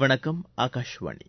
வணக்கம் ஆகாஷ்வாணி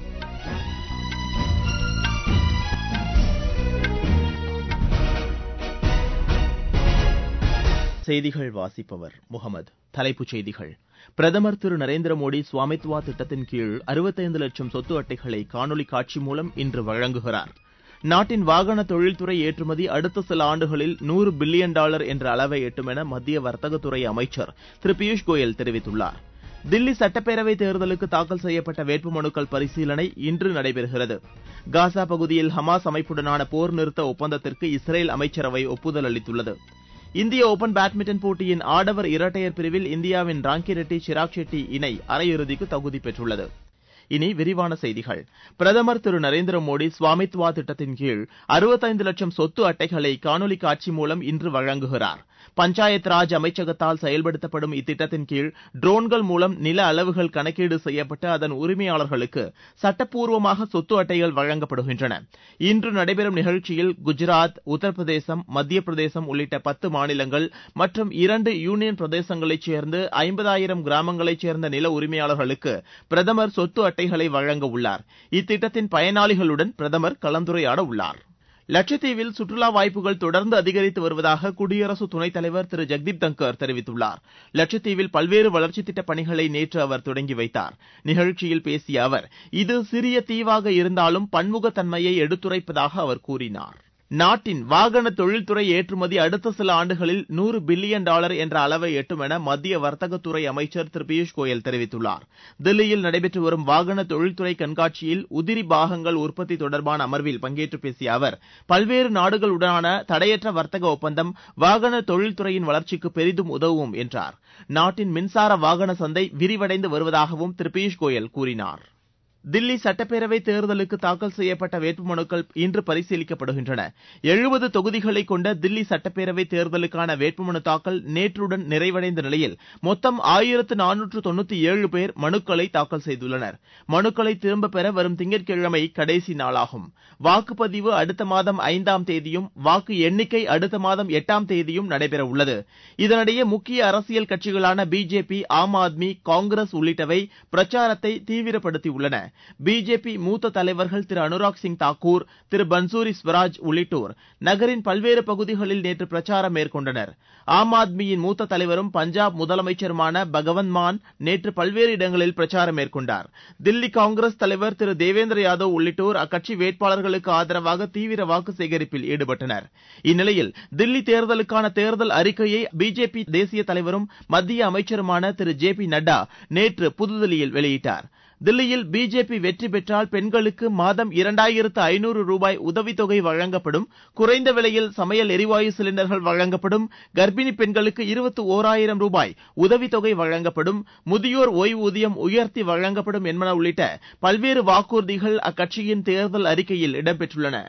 செய்திகள் வாசிப்பவர் முகமது தலைப்புச் செய்திகள் பிரதமர் திரு நரேந்திர மோடி ஸ்வாமித்வா திட்டத்தின் கீழ் அறுபத்தைந்து லட்சம் சொத்து அட்டைகளை காணொலி காட்சி மூலம் இன்று வழங்குகிறார் நாட்டின் வாகன தொழில்துறை ஏற்றுமதி அடுத்த சில ஆண்டுகளில் நூறு பில்லியன் டாலர் என்ற அளவை எட்டும் என மத்திய வர்த்தகத்துறை அமைச்சர் திரு பியூஷ் கோயல் தெரிவித்துள்ளார் தில்லி சட்டப்பேரவை தேர்தலுக்கு தாக்கல் செய்யப்பட்ட வேட்புமனுக்கள் பரிசீலனை இன்று நடைபெறுகிறது காசா பகுதியில் ஹமாஸ் அமைப்புடனான போர் நிறுத்த ஒப்பந்தத்திற்கு இஸ்ரேல் அமைச்சரவை ஒப்புதல் அளித்துள்ளது இந்திய ஒபன் பேட்மிண்டன் போட்டியின் ஆடவர் இரட்டையர் பிரிவில் இந்தியாவின் ராங்கி ரெட்டி சிராக் ஷெட்டி இணை அரையிறுதிக்கு தகுதி பெற்றுள்ளது இனி விரிவான செய்திகள் பிரதமர் திரு நரேந்திர மோடி ஸ்வாமித்வா திட்டத்தின் கீழ் அறுபத்தைந்து லட்சம் சொத்து அட்டைகளை காணொலி காட்சி மூலம் இன்று வழங்குகிறார் பஞ்சாயத் ராஜ் அமைச்சகத்தால் செயல்படுத்தப்படும் இத்திட்டத்தின் கீழ் ட்ரோன்கள் மூலம் நில அளவுகள் கணக்கீடு செய்யப்பட்டு அதன் உரிமையாளர்களுக்கு சட்டப்பூர்வமாக சொத்து அட்டைகள் வழங்கப்படுகின்றன இன்று நடைபெறும் நிகழ்ச்சியில் குஜராத் உத்தரப்பிரதேசம் மத்திய பிரதேசம் உள்ளிட்ட பத்து மாநிலங்கள் மற்றும் இரண்டு யூனியன் பிரதேசங்களைச் சேர்ந்த ஐம்பதாயிரம் கிராமங்களைச் சேர்ந்த நில உரிமையாளர்களுக்கு பிரதமர் சொத்து அட்டைகளை வழங்க உள்ளார் இத்திட்டத்தின் பயனாளிகளுடன் பிரதமர் கலந்துரையாட உள்ளார் லட்சத்தீவில் சுற்றுலா வாய்ப்புகள் தொடர்ந்து அதிகரித்து வருவதாக குடியரசு துணைத் தலைவர் திரு ஜெக்தீப் தங்கர் தெரிவித்துள்ளார் லட்சத்தீவில் பல்வேறு வளர்ச்சித் திட்டப் பணிகளை நேற்று அவர் தொடங்கி வைத்தார் நிகழ்ச்சியில் பேசிய அவர் இது சிறிய தீவாக இருந்தாலும் பன்முகத்தன்மையை எடுத்துரைப்பதாக அவர் கூறினார் நாட்டின் வாகன தொழில்துறை ஏற்றுமதி அடுத்த சில ஆண்டுகளில் நூறு பில்லியன் டாலர் என்ற அளவை எட்டும் என மத்திய வர்த்தகத்துறை அமைச்சர் திரு பியூஷ் கோயல் தெரிவித்துள்ளார் தில்லியில் நடைபெற்று வரும் வாகன தொழில்துறை கண்காட்சியில் உதிரி பாகங்கள் உற்பத்தி தொடர்பான அமர்வில் பங்கேற்று பேசிய அவர் பல்வேறு நாடுகளுடனான தடையற்ற வர்த்தக ஒப்பந்தம் வாகன தொழில்துறையின் வளர்ச்சிக்கு பெரிதும் உதவும் என்றார் நாட்டின் மின்சார வாகன சந்தை விரிவடைந்து வருவதாகவும் திரு பியூஷ் கோயல் கூறினார் தில்லி சட்டப்பேரவை தேர்தலுக்கு தாக்கல் செய்யப்பட்ட வேட்புமனுக்கள் இன்று பரிசீலிக்கப்படுகின்றன எழுபது தொகுதிகளை கொண்ட தில்லி சட்டப்பேரவை தேர்தலுக்கான வேட்புமனு தாக்கல் நேற்றுடன் நிறைவடைந்த நிலையில் மொத்தம் ஆயிரத்து நானூற்று தொண்ணூத்தி ஏழு பேர் மனுக்களை தாக்கல் செய்துள்ளனர் மனுக்களை திரும்பப் பெற வரும் திங்கட்கிழமை கடைசி நாளாகும் வாக்குப்பதிவு அடுத்த மாதம் ஐந்தாம் தேதியும் வாக்கு எண்ணிக்கை அடுத்த மாதம் எட்டாம் தேதியும் நடைபெறவுள்ளது இதனிடையே முக்கிய அரசியல் கட்சிகளான பிஜேபி ஆம் ஆத்மி காங்கிரஸ் உள்ளிட்டவை பிரச்சாரத்தை தீவிரப்படுத்தியுள்ளன பிஜேபி மூத்த தலைவர்கள் திரு அனுராக் சிங் தாக்கூர் திரு பன்சூரி ஸ்வராஜ் உள்ளிட்டோர் நகரின் பல்வேறு பகுதிகளில் நேற்று பிரச்சாரம் மேற்கொண்டனர் ஆம் ஆத்மியின் மூத்த தலைவரும் பஞ்சாப் முதலமைச்சருமான பகவந்த் மான் நேற்று பல்வேறு இடங்களில் பிரச்சாரம் மேற்கொண்டார் தில்லி காங்கிரஸ் தலைவர் திரு தேவேந்திர யாதவ் உள்ளிட்டோர் அக்கட்சி வேட்பாளர்களுக்கு ஆதரவாக தீவிர வாக்கு சேகரிப்பில் ஈடுபட்டனர் இந்நிலையில் தில்லி தேர்தலுக்கான தேர்தல் அறிக்கையை பிஜேபி தேசிய தலைவரும் மத்திய அமைச்சருமான திரு ஜே பி நட்டா நேற்று புதுதில்லியில் வெளியிட்டார் தில்லியில் பிஜேபி வெற்றி பெற்றால் பெண்களுக்கு மாதம் இரண்டாயிரத்து ஐநூறு ரூபாய் உதவித்தொகை வழங்கப்படும் குறைந்த விலையில் சமையல் எரிவாயு சிலிண்டர்கள் வழங்கப்படும் கர்ப்பிணி பெண்களுக்கு இருபத்தி ஓராயிரம் ரூபாய் உதவித்தொகை வழங்கப்படும் முதியோர் ஓய்வூதியம் உயர்த்தி வழங்கப்படும் என்பன உள்ளிட்ட பல்வேறு வாக்குறுதிகள் அக்கட்சியின் தேர்தல் அறிக்கையில் இடம்பெற்றுள்ளன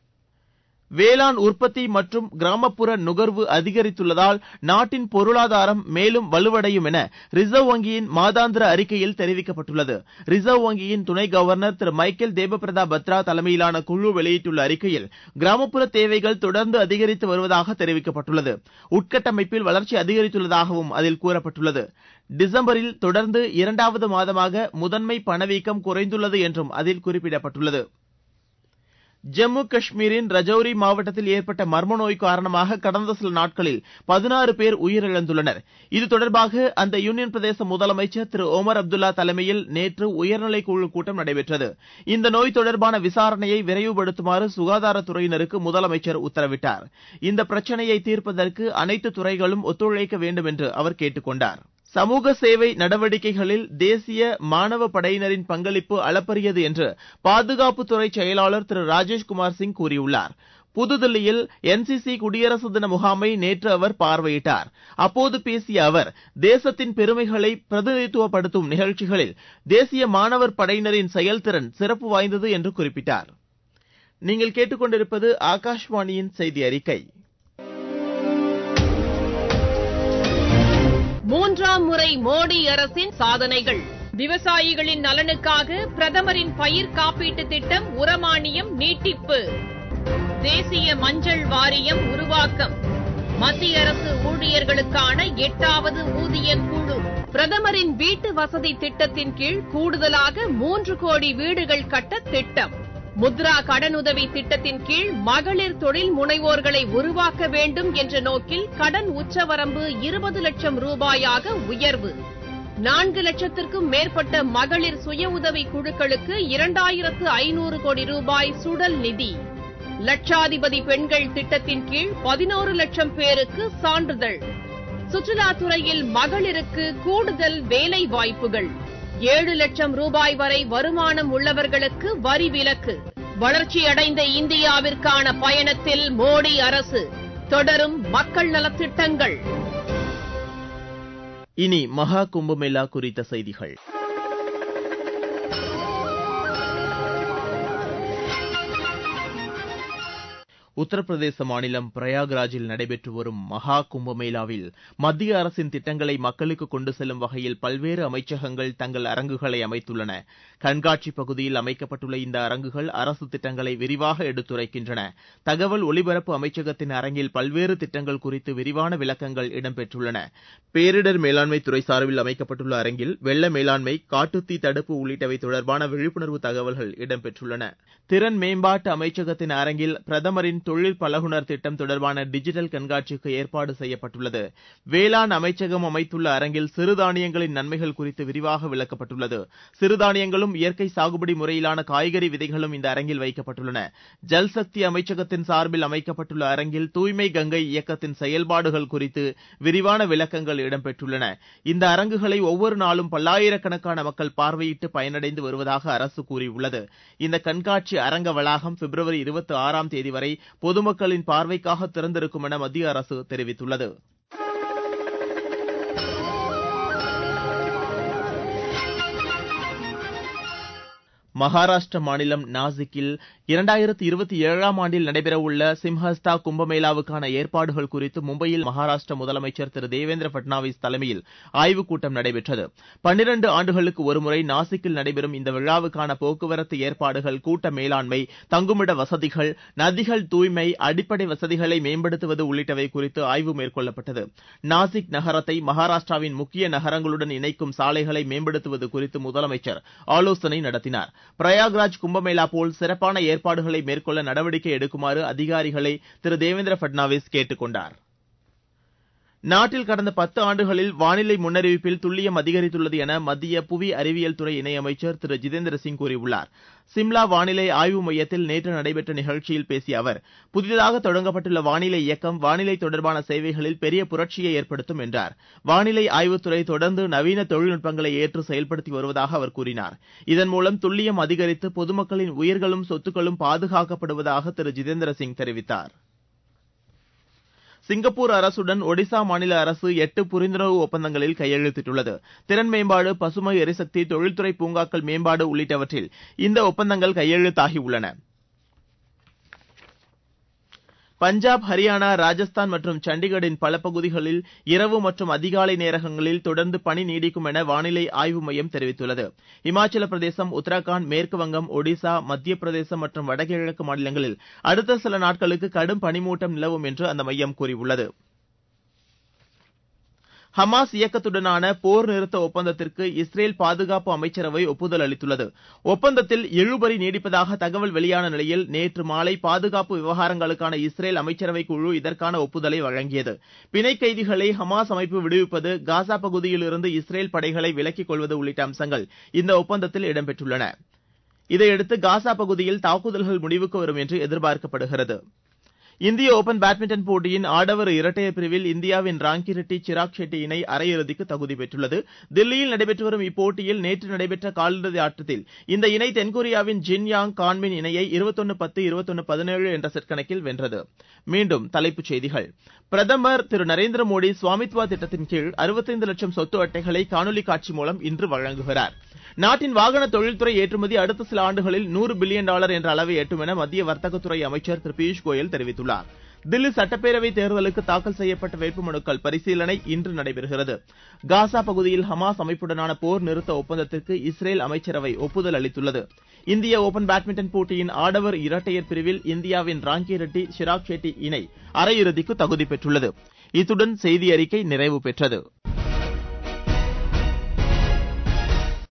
வேளாண் உற்பத்தி மற்றும் கிராமப்புற நுகர்வு அதிகரித்துள்ளதால் நாட்டின் பொருளாதாரம் மேலும் வலுவடையும் என ரிசர்வ் வங்கியின் மாதாந்திர அறிக்கையில் தெரிவிக்கப்பட்டுள்ளது ரிசர்வ் வங்கியின் துணை கவர்னர் திரு மைக்கேல் தேபபிரதா பத்ரா தலைமையிலான குழு வெளியிட்டுள்ள அறிக்கையில் கிராமப்புற தேவைகள் தொடர்ந்து அதிகரித்து வருவதாக தெரிவிக்கப்பட்டுள்ளது உட்கட்டமைப்பில் வளர்ச்சி அதிகரித்துள்ளதாகவும் அதில் கூறப்பட்டுள்ளது டிசம்பரில் தொடர்ந்து இரண்டாவது மாதமாக முதன்மை பணவீக்கம் குறைந்துள்ளது என்றும் அதில் குறிப்பிடப்பட்டுள்ளது ஜம்மு காஷ்மீரின் ரஜௌரி மாவட்டத்தில் ஏற்பட்ட மர்ம நோய் காரணமாக கடந்த சில நாட்களில் பதினாறு பேர் உயிரிழந்துள்ளனர் இது தொடர்பாக அந்த யூனியன் பிரதேச முதலமைச்சர் திரு ஒமர் அப்துல்லா தலைமையில் நேற்று உயர்நிலைக் குழு கூட்டம் நடைபெற்றது இந்த நோய் தொடர்பான விசாரணையை விரைவுபடுத்துமாறு சுகாதாரத்துறையினருக்கு முதலமைச்சர் உத்தரவிட்டார் இந்த பிரச்சனையை தீர்ப்பதற்கு அனைத்து துறைகளும் ஒத்துழைக்க வேண்டும் என்று அவர் கேட்டுக் கொண்டார் சமூக சேவை நடவடிக்கைகளில் தேசிய மாணவ படையினரின் பங்களிப்பு அளப்பரியது என்று பாதுகாப்புத்துறை செயலாளர் திரு ராஜேஷ்குமார் சிங் கூறியுள்ளார் புதுதில்லியில் என்சிசி குடியரசு தின முகாமை நேற்று அவர் பார்வையிட்டார் அப்போது பேசிய அவர் தேசத்தின் பெருமைகளை பிரதிநிதித்துவப்படுத்தும் நிகழ்ச்சிகளில் தேசிய மாணவர் படையினரின் செயல்திறன் சிறப்பு வாய்ந்தது என்று குறிப்பிட்டார் நீங்கள் கேட்டுக்கொண்டிருப்பது ஆகாஷ்வாணியின் செய்தி அறிக்கை மூன்றாம் முறை மோடி அரசின் சாதனைகள் விவசாயிகளின் நலனுக்காக பிரதமரின் பயிர் காப்பீட்டு திட்டம் உரமானியம் நீட்டிப்பு தேசிய மஞ்சள் வாரியம் உருவாக்கம் மத்திய அரசு ஊழியர்களுக்கான எட்டாவது ஊதிய குழு பிரதமரின் வீட்டு வசதி திட்டத்தின் கீழ் கூடுதலாக மூன்று கோடி வீடுகள் கட்ட திட்டம் முத்ரா கடனுதவி திட்டத்தின் கீழ் மகளிர் தொழில் முனைவோர்களை உருவாக்க வேண்டும் என்ற நோக்கில் கடன் உச்சவரம்பு இருபது லட்சம் ரூபாயாக உயர்வு நான்கு லட்சத்திற்கும் மேற்பட்ட மகளிர் சுய உதவி குழுக்களுக்கு இரண்டாயிரத்து ஐநூறு கோடி ரூபாய் சுடல் நிதி லட்சாதிபதி பெண்கள் திட்டத்தின் கீழ் பதினோரு லட்சம் பேருக்கு சான்றிதழ் சுற்றுலாத்துறையில் மகளிருக்கு கூடுதல் வேலை வாய்ப்புகள் ஏழு லட்சம் ரூபாய் வரை வருமானம் உள்ளவர்களுக்கு வரி விலக்கு வளர்ச்சியடைந்த இந்தியாவிற்கான பயணத்தில் மோடி அரசு தொடரும் மக்கள் நலத்திட்டங்கள் இனி மகா கும்பமேளா குறித்த செய்திகள் உத்தரப்பிரதேச மாநிலம் பிரயாக்ராஜில் நடைபெற்று வரும் மகா கும்பமேளாவில் மத்திய அரசின் திட்டங்களை மக்களுக்கு கொண்டு செல்லும் வகையில் பல்வேறு அமைச்சகங்கள் தங்கள் அரங்குகளை அமைத்துள்ளன கண்காட்சி பகுதியில் அமைக்கப்பட்டுள்ள இந்த அரங்குகள் அரசு திட்டங்களை விரிவாக எடுத்துரைக்கின்றன தகவல் ஒலிபரப்பு அமைச்சகத்தின் அரங்கில் பல்வேறு திட்டங்கள் குறித்து விரிவான விளக்கங்கள் இடம்பெற்றுள்ளன பேரிடர் மேலாண்மை துறை சார்பில் அமைக்கப்பட்டுள்ள அரங்கில் வெள்ள மேலாண்மை காட்டுத்தீ தடுப்பு உள்ளிட்டவை தொடர்பான விழிப்புணர்வு தகவல்கள் இடம்பெற்றுள்ளன திறன் மேம்பாட்டு அமைச்சகத்தின் அரங்கில் பிரதமரின் தொழில் பழகுனர் திட்டம் தொடர்பான டிஜிட்டல் கண்காட்சிக்கு ஏற்பாடு செய்யப்பட்டுள்ளது வேளாண் அமைச்சகம் அமைத்துள்ள அரங்கில் சிறுதானியங்களின் நன்மைகள் குறித்து விரிவாக விளக்கப்பட்டுள்ளது சிறுதானியங்களும் இயற்கை சாகுபடி முறையிலான காய்கறி விதைகளும் இந்த அரங்கில் வைக்கப்பட்டுள்ளன ஜல்சக்தி அமைச்சகத்தின் சார்பில் அமைக்கப்பட்டுள்ள அரங்கில் தூய்மை கங்கை இயக்கத்தின் செயல்பாடுகள் குறித்து விரிவான விளக்கங்கள் இடம்பெற்றுள்ளன இந்த அரங்குகளை ஒவ்வொரு நாளும் பல்லாயிரக்கணக்கான மக்கள் பார்வையிட்டு பயனடைந்து வருவதாக அரசு கூறியுள்ளது இந்த கண்காட்சி அரங்க வளாகம் பிப்ரவரி இருபத்தி ஆறாம் தேதி வரை பொதுமக்களின் பார்வைக்காக திறந்திருக்கும் என மத்திய அரசு தெரிவித்துள்ளது மகாராஷ்டிர மாநிலம் நாசிக்கில் இரண்டாயிரத்து இருபத்தி ஏழாம் ஆண்டில் நடைபெறவுள்ள சிம்ஹஸ்தா கும்பமேளாவுக்கான ஏற்பாடுகள் குறித்து மும்பையில் மகாராஷ்டிர முதலமைச்சர் திரு தேவேந்திர பட்னாவிஸ் தலைமையில் ஆய்வுக் கூட்டம் நடைபெற்றது பன்னிரண்டு ஆண்டுகளுக்கு ஒருமுறை நாசிக்கில் நடைபெறும் இந்த விழாவுக்கான போக்குவரத்து ஏற்பாடுகள் கூட்ட மேலாண்மை தங்குமிட வசதிகள் நதிகள் தூய்மை அடிப்படை வசதிகளை மேம்படுத்துவது உள்ளிட்டவை குறித்து ஆய்வு மேற்கொள்ளப்பட்டது நாசிக் நகரத்தை மகாராஷ்டிராவின் முக்கிய நகரங்களுடன் இணைக்கும் சாலைகளை மேம்படுத்துவது குறித்து முதலமைச்சர் ஆலோசனை நடத்தினார் பிரயாக்ராஜ் கும்பமேளா போல் சிறப்பான ஏற்பாடுகளை மேற்கொள்ள நடவடிக்கை எடுக்குமாறு அதிகாரிகளை திரு தேவேந்திர பட்னாவிஸ் கேட்டுக் கொண்டார் நாட்டில் கடந்த பத்து ஆண்டுகளில் வானிலை முன்னறிவிப்பில் துல்லியம் அதிகரித்துள்ளது என மத்திய புவி அறிவியல் துறை இணையமைச்சர் திரு ஜிதேந்திர சிங் கூறியுள்ளார் சிம்லா வானிலை ஆய்வு மையத்தில் நேற்று நடைபெற்ற நிகழ்ச்சியில் பேசிய அவர் புதிதாக தொடங்கப்பட்டுள்ள வானிலை இயக்கம் வானிலை தொடர்பான சேவைகளில் பெரிய புரட்சியை ஏற்படுத்தும் என்றார் வானிலை ஆய்வுத்துறை தொடர்ந்து நவீன தொழில்நுட்பங்களை ஏற்று செயல்படுத்தி வருவதாக அவர் கூறினார் இதன் மூலம் துல்லியம் அதிகரித்து பொதுமக்களின் உயிர்களும் சொத்துக்களும் பாதுகாக்கப்படுவதாக திரு ஜிதேந்திர சிங் தெரிவித்தார் சிங்கப்பூர் அரசுடன் ஒடிசா மாநில அரசு எட்டு புரிந்துணர்வு ஒப்பந்தங்களில் கையெழுத்திட்டுள்ளது திறன் மேம்பாடு பசுமை எரிசக்தி தொழில்துறை பூங்காக்கள் மேம்பாடு உள்ளிட்டவற்றில் இந்த ஒப்பந்தங்கள் கையெழுத்தாகியுள்ளன பஞ்சாப் ஹரியானா ராஜஸ்தான் மற்றும் சண்டிகரின் பல பகுதிகளில் இரவு மற்றும் அதிகாலை நேரங்களில் தொடர்ந்து பனி நீடிக்கும் என வானிலை ஆய்வு மையம் தெரிவித்துள்ளது இமாச்சல பிரதேசம் உத்தரகாண்ட் மேற்கு வங்கம் ஒடிசா மத்திய பிரதேசம் மற்றும் வடகிழக்கு மாநிலங்களில் அடுத்த சில நாட்களுக்கு கடும் பனிமூட்டம் நிலவும் என்று அந்த மையம் கூறியுள்ளது ஹமாஸ் இயக்கத்துடனான போர் நிறுத்த ஒப்பந்தத்திற்கு இஸ்ரேல் பாதுகாப்பு அமைச்சரவை ஒப்புதல் அளித்துள்ளது ஒப்பந்தத்தில் இழுபறி நீடிப்பதாக தகவல் வெளியான நிலையில் நேற்று மாலை பாதுகாப்பு விவகாரங்களுக்கான இஸ்ரேல் அமைச்சரவை குழு இதற்கான ஒப்புதலை வழங்கியது பிணை கைதிகளை ஹமாஸ் அமைப்பு விடுவிப்பது காசா பகுதியில் இருந்து இஸ்ரேல் படைகளை விலக்கிக் கொள்வது உள்ளிட்ட அம்சங்கள் இந்த ஒப்பந்தத்தில் இடம்பெற்றுள்ளன இதையடுத்து காசா பகுதியில் தாக்குதல்கள் முடிவுக்கு வரும் என்று எதிர்பார்க்கப்படுகிறது இந்திய ஒபன் பேட்மிண்டன் போட்டியின் ஆடவர் இரட்டையர் பிரிவில் இந்தியாவின் ராங்கி ரெட்டி சிராக் ஷெட்டி இணை அரையிறுதிக்கு தகுதி பெற்றுள்ளது தில்லியில் நடைபெற்று வரும் இப்போட்டியில் நேற்று நடைபெற்ற காலிறுதி ஆட்டத்தில் இந்த இணை தென்கொரியாவின் ஜின் யாங் கான்மின் இணையை இருபத்தொன்னு பத்து இருபத்தொன்னு பதினேழு என்ற செட் கணக்கில் வென்றது மீண்டும் தலைப்புச் செய்திகள் பிரதமர் திரு நரேந்திர மோடி சுவாமித்வா திட்டத்தின் கீழ் அறுபத்தைந்து லட்சம் சொத்து அட்டைகளை காணொலி காட்சி மூலம் இன்று வழங்குகிறார் நாட்டின் வாகன தொழில்துறை ஏற்றுமதி அடுத்த சில ஆண்டுகளில் நூறு பில்லியன் டாலர் என்ற அளவை எட்டும் என மத்திய வர்த்தகத்துறை அமைச்சர் திரு பியூஷ் கோயல் தெரிவித்துள்ளார் தில்லி சட்டப்பேரவைத் தேர்தலுக்கு தாக்கல் செய்யப்பட்ட வேட்புமனுக்கள் பரிசீலனை இன்று நடைபெறுகிறது காசா பகுதியில் ஹமாஸ் அமைப்புடனான போர் நிறுத்த ஒப்பந்தத்திற்கு இஸ்ரேல் அமைச்சரவை ஒப்புதல் அளித்துள்ளது இந்திய ஓபன் பேட்மிண்டன் போட்டியின் ஆடவர் இரட்டையர் பிரிவில் இந்தியாவின் ராங்கி ரெட்டி ஷிராக் ஷெட்டி இணை அரையிறுதிக்கு தகுதி பெற்றுள்ளது இத்துடன் செய்தி அறிக்கை நிறைவு பெற்றது